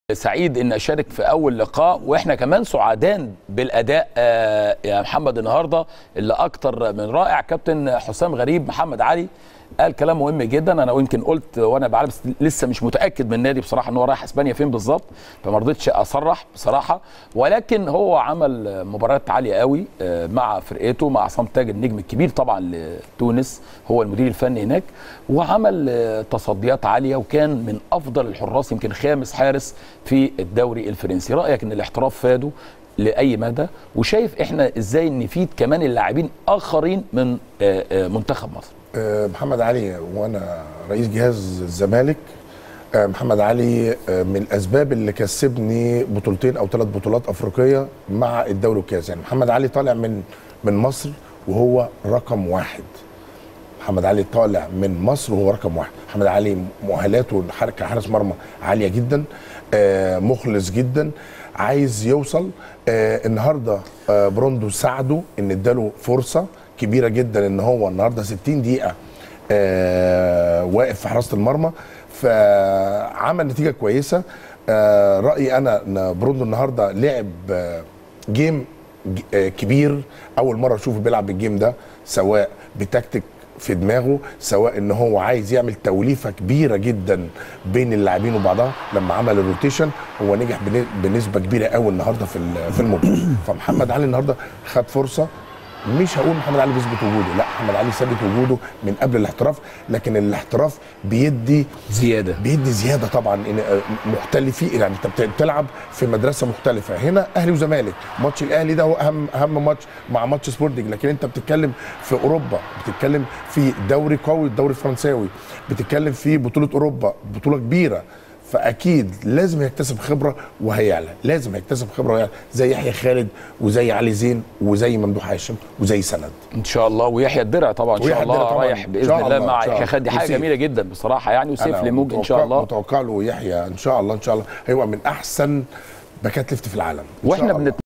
سعيد ان اشارك في اول لقاء واحنا كمان سعداء بالاداء آه، يا محمد النهارده اللي اكتر من رائع كابتن حسام غريب محمد علي قال كلام مهم جدا انا يمكن قلت وانا بعرف بس لسه مش متاكد من النادي بصراحه ان هو رايح اسبانيا فين بالظبط فما رضيتش اصرح بصراحه ولكن هو عمل مباريات عاليه قوي آه، مع فرقته مع عصام تاج النجم الكبير طبعا لتونس هو المدير الفني هناك وعمل آه، تصديات عاليه وكان من افضل الحراس يمكن خامس حارس في الدوري الفرنسي رايك ان الاحتراف فاده لاي مدى وشايف احنا ازاي نفيد كمان اللاعبين اخرين من آه، آه، منتخب مصر آه، محمد علي وانا رئيس جهاز الزمالك آه، محمد علي آه، من الاسباب اللي كسبني بطولتين او ثلاث بطولات افريقيه مع الدوري والكاس يعني محمد علي طالع من من مصر وهو رقم واحد محمد علي طالع من مصر وهو رقم واحد محمد علي مؤهلاته الحر- كحارس مرمى عاليه جدا آه، مخلص جدا عايز يوصل آه، النهارده آه، بروندو ساعده ان اداله فرصه كبيره جدا ان هو النهارده 60 دقيقه آه، واقف في حراسه المرمى فعمل نتيجه كويسه آه، رايي انا ان بروندو النهارده لعب آه، جيم ج- آه، كبير اول مره اشوفه بيلعب بالجيم ده سواء بتكتيك في دماغه سواء ان هو عايز يعمل توليفه كبيره جدا بين اللاعبين وبعضها لما عمل الروتيشن هو نجح بن- بنسبه كبيره قوي النهارده في ال- في المباراه فمحمد علي النهارده خد فرصه مش هقول محمد علي بيثبت وجوده لا محمد علي ثابت وجوده من قبل الاحتراف لكن الاحتراف بيدي زياده بيدي زياده طبعا إن مختلفين يعني انت بت- بتلعب في مدرسه مختلفه هنا اهلي وزمالك ماتش الاهلي ده هو اهم اهم ماتش مع ماتش سبورتنج لكن انت بتتكلم في اوروبا بتتكلم في دوري قوي الدوري الفرنساوي بتتكلم في بطوله اوروبا بطوله كبيره فاكيد لازم يكتسب خبره وهيعلى لازم يكتسب خبره وهيعلى زي يحيى خالد وزي علي زين وزي ممدوح هاشم وزي سند ان شاء الله ويحيى الدرع طبعا ان شاء ويحيى الله الدرع طبعاً. رايح إن باذن شاء الله الله، مع إن شاء يحيى الله. خالد دي حاجه وسيف. جميله جدا بصراحه يعني وسيف أنا ليمونج ان شاء متوقع- الله متوقع له يحيى ان شاء الله ان شاء الله هيبقى من احسن باكات ليفت في العالم إن واحنا شاء الله. بنت